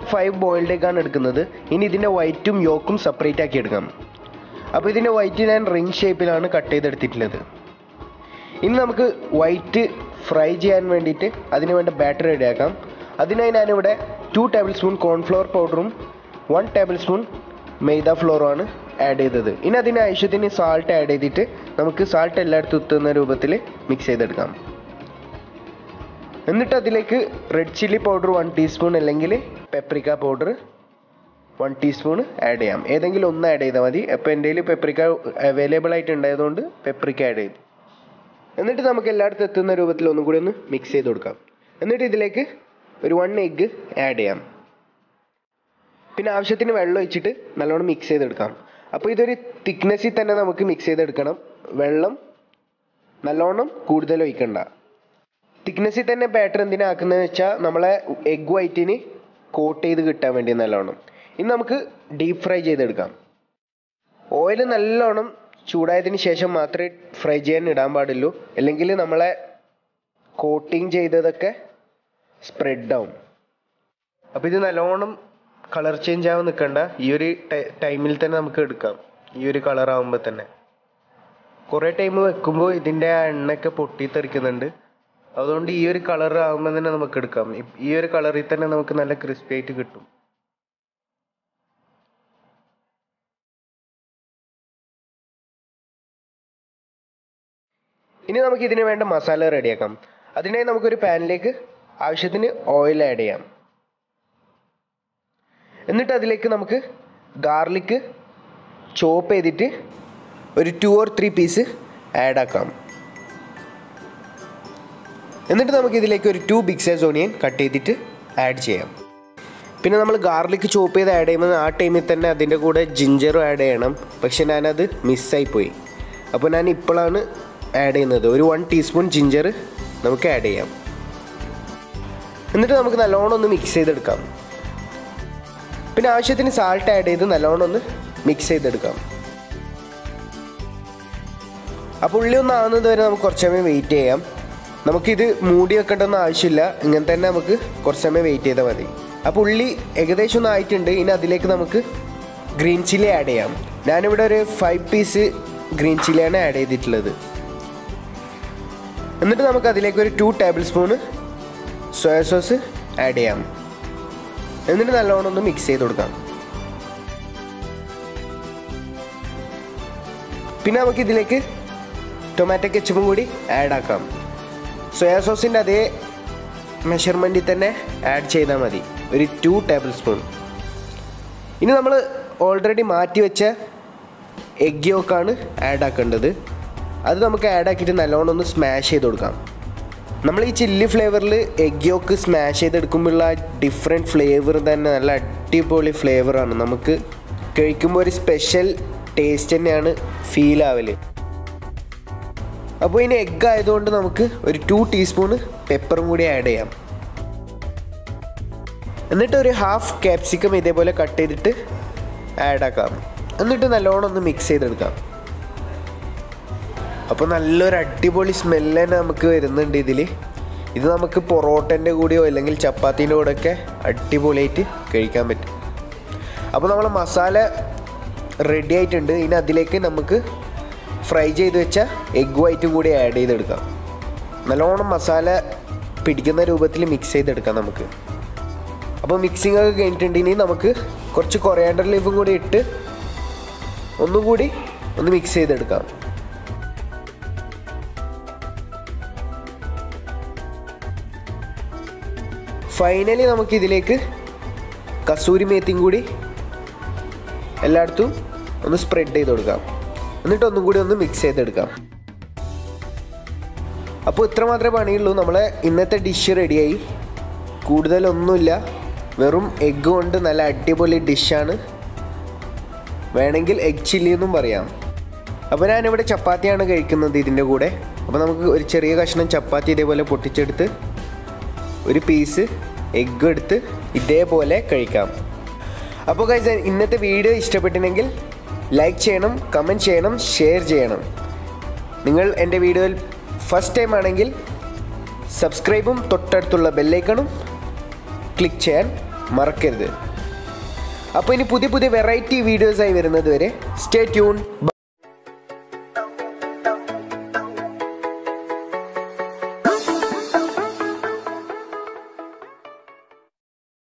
five boiled എഗ്ഗാണ് എടുക്കുന്നത് ഇനി ഇതിൻ്റെ വൈറ്റും യോക്കും സെപ്പറേറ്റ് ആക്കി എടുക്കാം അപ്പോൾ ഇതിൻ്റെ വൈറ്റ് ഞാൻ റിംഗ് ഷേപ്പിലാണ് കട്ട് ചെയ്തെടുത്തിട്ടുള്ളത് ഇനി നമുക്ക് വൈറ്റ് ഫ്രൈ ചെയ്യാൻ വേണ്ടിയിട്ട് അതിന് വേണ്ട ബാറ്റർ റെഡിയാക്കാം അതിനായി ഞാനിവിടെ ടു ടേബിൾ സ്പൂൺ കോൺഫ്ലവർ പൗഡറും വൺ ടേബിൾ സ്പൂൺ മൈദ ഫ്ലോറുമാണ് ആഡ് ചെയ്തത് ഇനി അതിന് ആവശ്യത്തിന് സാൾട്ട് ആഡ് ചെയ്തിട്ട് നമുക്ക് സാൾട്ട് എല്ലായിടത്തും എത്തുന്ന രൂപത്തിൽ മിക്സ് ചെയ്തെടുക്കാം എന്നിട്ട് അതിലേക്ക് red chilli powder one teaspoon അല്ലെങ്കിൽ paprika powder one teaspoon add ചെയ്യാം ഏതെങ്കിലും ഒന്ന് ആഡ് ചെയ്താൽ മതി അപ്പോൾ എൻ്റെ കയ്യിൽ പെപ്രിക്ക അവൈലബിൾ ആയിട്ട് ഉണ്ടായതുകൊണ്ട് പെപ്രിക്ക ആഡ് ചെയ്തു എന്നിട്ട് നമുക്ക് എല്ലായിടത്തും എത്തുന്ന രൂപത്തിൽ ഒന്നും കൂടി ഒന്ന് മിക്സ് ചെയ്ത് കൊടുക്കാം എന്നിട്ട് ഇതിലേക്ക് ഒരു വൺ എഗ്ഗ് ആഡ് ചെയ്യാം പിന്നെ ആവശ്യത്തിന് വെള്ളം ഒഴിച്ചിട്ട് നല്ലോണം മിക്സ് ചെയ്തെടുക്കാം അപ്പോൾ ഇതൊരു തിക്നെസ്സിൽ തന്നെ നമുക്ക് മിക്സ് ചെയ്തെടുക്കണം വെള്ളം നല്ലോണം കൂടുതൽ ഒഴിക്കണ്ട തിക്നെസ്സിൽ തന്നെ ബാറ്റർ എന്തിനാക്കുന്നത് വെച്ചാൽ നമ്മളെ എഗ് വൈറ്റിന് കോട്ട് ചെയ്ത് കിട്ടാൻ വേണ്ടി നല്ലോണം ഇനി നമുക്ക് ഡീപ്പ് ഫ്രൈ ചെയ്തെടുക്കാം ഓയിൽ നല്ലോണം ചൂടായതിന് ശേഷം മാത്രമേ ഫ്രൈ ചെയ്യാൻ ഇടാൻ പാടുള്ളൂ അല്ലെങ്കിൽ നമ്മളെ കോട്ടിങ് ചെയ്തതൊക്കെ സ്പ്രെഡ് ആവും അപ്പോൾ ഇത് നല്ലോണം കളർ ചേഞ്ച് ആവാൻ നിൽക്കണ്ട ഈ ഒരു ടൈമിൽ തന്നെ നമുക്ക് എടുക്കാം ഈ ഒരു കളർ ആവുമ്പോൾ തന്നെ കുറേ ടൈം വെക്കുമ്പോൾ ഇതിൻ്റെ ആ എണ്ണയൊക്കെ പൊട്ടിത്തെറിക്കുന്നുണ്ട് അതുകൊണ്ട് ഈ ഒരു കളർ ആകുമ്പോൾ തന്നെ നമുക്ക് എടുക്കാം ഇ- ഈ ഒരു കളറിൽ തന്നെ നമുക്ക് നല്ല ക്രിസ്പി ആയിട്ട് കിട്ടും ഇനി നമുക്ക് ഇതിന് വേണ്ട മസാല റെഡിയാക്കാം അതിനായി നമുക്കൊരു പാനിലേക്ക് ആവശ്യത്തിന് ഓയിൽ ആഡ് ചെയ്യാം എന്നിട്ട് അതിലേക്ക് നമുക്ക് ഗാർലിക്ക് ചോപ്പ് ചെയ്തിട്ട് ഒരു two or three piece add ആക്കാം എന്നിട്ട് നമുക്ക് ഇതിലേക്ക് ഒരു two big size onion cut ചെയ്തിട്ട് ആഡ് ചെയ്യാം പിന്നെ നമ്മൾ ഗാർലിക് ചോപ്പ് ചെയ്ത് ആഡ് ചെയ്യുമ്പോൾ ആ ടൈമിൽ തന്നെ അതിൻ്റെ കൂടെ ജിഞ്ചറും ആഡ് ചെയ്യണം പക്ഷെ ഞാനത് മിസ്സായി പോയി അപ്പോൾ ഞാൻ ഇപ്പോഴാണ് ആഡ് ചെയ്യുന്നത് ഒരു വൺ ടീസ്പൂൺ ജിഞ്ചർ നമുക്ക് ആഡ് ചെയ്യാം എന്നിട്ട് നമുക്ക് നല്ലോണം ഒന്ന് മിക്സ് ചെയ്തെടുക്കാം പിന്നെ ആവശ്യത്തിന് സാൾട്ട് ആഡ് ചെയ്ത് നല്ലോണം ഒന്ന് മിക്സ് ചെയ്തെടുക്കാം അപ്പോൾ ഉള്ളി ഒന്ന് ആവുന്നത് വരെ നമുക്ക് കുറച്ച് സമയം വെയിറ്റ് ചെയ്യാം നമുക്കിത് മൂടി വെക്കേണ്ടെന്ന് ആവശ്യമില്ല ഇങ്ങനെ തന്നെ നമുക്ക് കുറച്ച് സമയം വെയിറ്റ് ചെയ്താൽ മതി അപ്പോൾ ഉള്ളി ഏകദേശം ഒന്ന് ആയിട്ടുണ്ട് ഇനി അതിലേക്ക് നമുക്ക് ഗ്രീൻ ചില്ലി ആഡ് ചെയ്യാം ഞാനിവിടെ ഒരു ഫൈവ് പീസ് ഗ്രീൻ ചില്ലിയാണ് ആഡ് ചെയ്തിട്ടുള്ളത് എന്നിട്ട് നമുക്ക് അതിലേക്ക് ഒരു two tablespoon soya sauce add ചെയ്യാം എന്നിട്ട് നല്ലോണം ഒന്ന് മിക്സ് ചെയ്ത് കൊടുക്കാം പിന്നെ നമുക്ക് ഇതിലേക്ക് ടൊമാറ്റോ കെച്ചപ്പും കൂടി ആഡ് ആക്കാം സോയാ സോസിൻ്റെ അതേ മെഷർമെൻറ്റിൽ തന്നെ ആഡ് ചെയ്താൽ മതി ഒരു ടു ടേബിൾ സ്പൂൺ ഇനി നമ്മൾ ഓൾറെഡി മാറ്റി വെച്ച എഗ് യോക്കാണ് ആഡ് ആക്കേണ്ടത് അത് നമുക്ക് ആഡ് ആക്കിയിട്ട് നല്ലോണം ഒന്ന് സ്മാഷ് ചെയ്ത് കൊടുക്കാം നമ്മൾ ഈ ചില്ലി ഫ്ലേവറിൽ എഗ് യോക്ക് സ്മാഷ് ചെയ്തെടുക്കുമ്പോഴുള്ള ആ ഡിഫറെൻറ്റ് ഫ്ലേവർ തന്നെ നല്ല അടിപൊളി ഫ്ലേവറാണ് നമുക്ക് കഴിക്കുമ്പോൾ ഒരു സ്പെഷ്യൽ ടേസ്റ്റ് തന്നെയാണ് ഫീൽ ആവല് അപ്പോൾ ഇനി എഗ്ഗ് ആയതുകൊണ്ട് നമുക്ക് ഒരു ടു ടീസ്പൂണ് പെപ്പറും കൂടി ആഡ് ചെയ്യാം എന്നിട്ട് ഒരു ഹാഫ് ക്യാപ്സിക്കം ഇതേപോലെ കട്ട് ചെയ്തിട്ട് ആഡ് ആക്കാം എന്നിട്ട് നല്ലോണം ഒന്ന് മിക്സ് ചെയ്തെടുക്കാം അപ്പോൾ നല്ലൊരു അടിപൊളി സ്മെല്ല് തന്നെ നമുക്ക് വരുന്നുണ്ട് ഇതിൽ ഇത് നമുക്ക് പൊറോട്ടൻ്റെ കൂടെയോ അല്ലെങ്കിൽ ചപ്പാത്തീൻ്റെ കൂടെയൊക്കെ അടിപൊളിയായിട്ട് കഴിക്കാൻ പറ്റും അപ്പോൾ നമ്മൾ മസാല റെഡി ആയിട്ടുണ്ട് ഇനി അതിലേക്ക് നമുക്ക് ഫ്രൈ ചെയ്ത് വെച്ച എഗ് വൈറ്റും കൂടി ആഡ് ചെയ്തെടുക്കാം നല്ലോണം മസാല പിടിക്കുന്ന രൂപത്തിൽ മിക്സ് ചെയ്തെടുക്കാം നമുക്ക് അപ്പോൾ മിക്സിംഗ് ഒക്കെ കഴിഞ്ഞിട്ടുണ്ട് ഇനി നമുക്ക് കുറച്ച് കൊറിയാണ്ടർ ലീഫും കൂടി ഇട്ട് ഒന്നും കൂടി ഒന്ന് മിക്സ് ചെയ്തെടുക്കാം ഫൈനലി നമുക്ക് ഇതിലേക്ക് കസൂരി മേത്തിയും കൂടി എല്ലായിടത്തും ഒന്ന് സ്പ്രെഡ് ചെയ്ത് കൊടുക്കാം എന്നിട്ട് ഒന്നും കൂടി ഒന്ന് മിക്സ് ചെയ്തെടുക്കാം അപ്പോൾ ഇത്ര മാത്രമേ പണിയുള്ളൂ നമ്മളെ ഇന്നത്തെ ഡിഷ് റെഡിയായി കൂടുതലൊന്നുമില്ല വെറും എഗ്ഗ് കൊണ്ട് നല്ല അടിപൊളി ഡിഷാണ് വേണമെങ്കിൽ എഗ് ചില്ലി എന്നും പറയാം അപ്പോൾ ഞാനിവിടെ ചപ്പാത്തിയാണ് കഴിക്കുന്നത് ഇതിൻ്റെ കൂടെ അപ്പോൾ നമുക്ക് ഒരു ചെറിയ കഷ്ണം ചപ്പാത്തി ഇതേപോലെ പൊട്ടിച്ചെടുത്ത് ഒരു പീസ് എഗ്ഗ് എടുത്ത് ഇതേപോലെ കഴിക്കാം അപ്പോൾ ഗൈസ് ഇന്നത്തെ വീഡിയോ ഇഷ്ടപ്പെട്ടിനെങ്കിൽ ലൈക്ക് ചെയ്യണം കമൻറ്റ് ചെയ്യണം ഷെയർ ചെയ്യണം നിങ്ങൾ എൻ്റെ വീഡിയോയിൽ ഫസ്റ്റ് ടൈം ആണെങ്കിൽ സബ്സ്ക്രൈബും തൊട്ടടുത്തുള്ള ബെല്ലൈക്കണും ക്ലിക്ക് ചെയ്യാൻ മറക്കരുത് അപ്പോൾ ഇനി പുതിയ പുതിയ വെറൈറ്റി വീഡിയോസായി വരുന്നത് വരെ സ്റ്റേ ട്യൂൺ